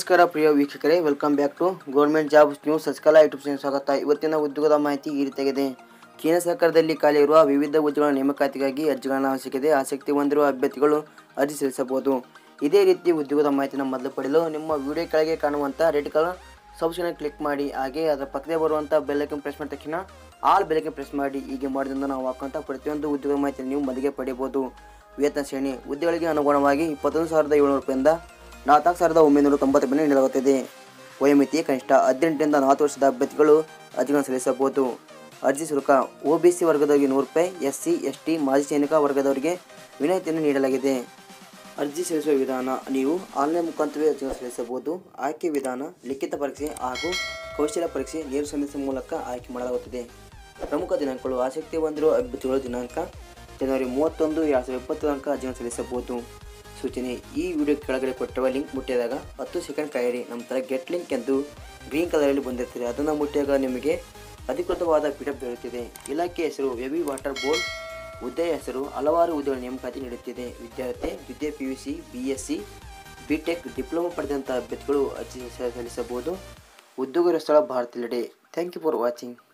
ನಮಸ್ಕಾರ ಪ್ರಿಯ ವೀಕ್ಷಕರೇ welcome back to government job news ಸಸ್ಕಲಾ ಯೂಟ್ಯೂಬ್ ಚಾನಲ್ ಸ್ವಾಗತ ಇವತ್ತಿನ ಉದ್ಯೋಗದ ಮಾಹಿತಿ ಈ ರೀತಿಯಾಗಿದೆ ಕೇಂದ್ರ ಸರ್ಕಾರದಲ್ಲಿ ಖಾಲಿ ಇರುವ ವಿವಿಧ ಹುದ್ದೆಗಳ ನೇಮಕಾತಿಗಾಗಿ ಅರ್ಜಿಗಳನ್ನು ಅವಶ್ಯಕತೆ ಆಸಕ್ತಿ ಹೊಂದಿರುವ ಅಭ್ಯರ್ಥಿಗಳು ಅರ್ಜಿ ಸಲ್ಲಿಸಬಹುದು ಇದೇ ರೀತಿ ಉದ್ಯೋಗದ ಮಾಹಿತಿನ ಮೊದಲು ಪಡೆಯಲು ನಿಮ್ಮ ವಿಡಿಯೋ ಕೆಳಗೆ ಕಾಣುವಂಥ ರೆಡ್ ಕಲರ್ ಸಬ್ಸ್ಕ್ರೈಬ್ ಕ್ಲಿಕ್ ಮಾಡಿ ಹಾಗೆ ಅದರ ಪಕ್ಕದೇ ಬರುವಂಥ ಬೆಲ್ಲೈಕನ್ ಪ್ರೆಸ್ ಮಾಡಿದ ತಕ್ಷಣ ಆಲ್ ಬೆಲ್ಲೈಕನ್ ಪ್ರೆಸ್ ಮಾಡಿ ಹೀಗೆ ಮಾಡೋದ್ರಿಂದ ನಾವು ಹಾಕುವಂಥ ಪ್ರತಿಯೊಂದು ಉದ್ಯೋಗದ ಮಾಹಿತಿ ನೀವು ಮೊದಲಿಗೆ ಪಡೆಯಬಹುದು ವೇತನ ಶ್ರೇಣಿ ಹುದ್ದೆಗಳಿಗೆ ಅನುಗುಣವಾಗಿ ಇಪ್ಪತ್ತೊಂದು ಸಾವಿರದ ಏಳ್ನೂರು ರೂಪಾಯಿಂದ ನಾಲ್ಕು ಸಾವಿರದ ಒಂಬೈನೂರ ತೊಂಬತ್ತು ರೂಪಾಯಿ ನೀಡಲಾಗುತ್ತದೆ ವಯೋಮಿತಿ ಕನಿಷ್ಠ ಹದಿನೆಂಟರಿಂದ ನಲವತ್ತು ವರ್ಷದ ಅಭ್ಯರ್ಥಿಗಳು ಅರ್ಜಿಗಳನ್ನು ಸಲ್ಲಿಸಬಹುದು ಅರ್ಜಿ ಶುಲ್ಕ ಒ ಬಿ ಸಿ ವರ್ಗದವರಿಗೆ ನೂರು ರೂಪಾಯಿ ಎಸ್ ಸಿ ಎಸ್ ಟಿ ಮಾಜಿ ಸೈನಿಕ ವರ್ಗದವರಿಗೆ ವಿನಾಯಿತಿಯನ್ನು ನೀಡಲಾಗಿದೆ ಅರ್ಜಿ ಸಲ್ಲಿಸುವ ವಿಧಾನ ನೀವು ಆನ್ಲೈನ್ ಮುಖಾಂತರವೇ ಅರ್ಜಿಗಳನ್ನು ಸಲ್ಲಿಸಬಹುದು ಆಯ್ಕೆ ವಿಧಾನ ಲಿಖಿತ ಪರೀಕ್ಷೆ ಹಾಗೂ ಕೌಶಲ್ಯ ಪರೀಕ್ಷೆ ನೇರ ಸಂದೇಶ ಮೂಲಕ ಆಯ್ಕೆ ಮಾಡಲಾಗುತ್ತದೆ ಪ್ರಮುಖ ದಿನಾಂಕಗಳು ಆಸಕ್ತಿ ಹೊಂದಿರುವ ಅಭ್ಯರ್ಥಿಗಳು ದಿನಾಂಕ ಜನವರಿ ಮೂವತ್ತೊಂದು ಎರಡು ಸಾವಿರದ ಇಪ್ಪತ್ತು ತನಕ ಅರ್ಜಿಯನ್ನು ಸಲ್ಲಿಸಬಹುದು ಸೂಚನೆ ಈ ವಿಡಿಯೋ ಕೆಳಗಡೆ ಕೊಟ್ಟಿರುವ ಲಿಂಕ್ ಮುಟ್ಟಿದಾಗ ಹತ್ತು ಸೆಕೆಂಡ್ ಕಾಯಿರಿ ನಂತರ ಗೆಟ್ ಲಿಂಕ್ ಎಂದು ಗ್ರೀನ್ ಕಲರಲ್ಲಿ ಬಂದಿರ್ತದೆ ಅದನ್ನು ಮುಟ್ಟಿದಾಗ ನಿಮಗೆ ಅಧಿಕೃತವಾದ ಪಿಡಪ್ ದೊರೆಯುತ್ತದೆ ಇಲಾಖೆ ಹೆಸರು ವೆಬಿ ವಾಟರ್ ಬೋರ್ಡ್ ಹುದ್ದೆಯ ಹೆಸರು ಹಲವಾರು ಹುದ್ದೆಗಳ ನೇಮಕಾತಿ ನೀಡುತ್ತಿದೆ ವಿದ್ಯಾರ್ಥಿ ದ್ವಿತೀಯ P U C B S C B tech diploma ಪಡೆದಂಥ ಅಭ್ಯರ್ಥಿಗಳು ಅರ್ಜಿ ಸಲ್ಲಿಸಬಹುದು ಉದ್ಯೋಗ ಸ್ಥಳ ಭಾರತದೆಡೆ ಥ್ಯಾಂಕ್ ಯು ಫಾರ್ ವಾಚಿಂಗ್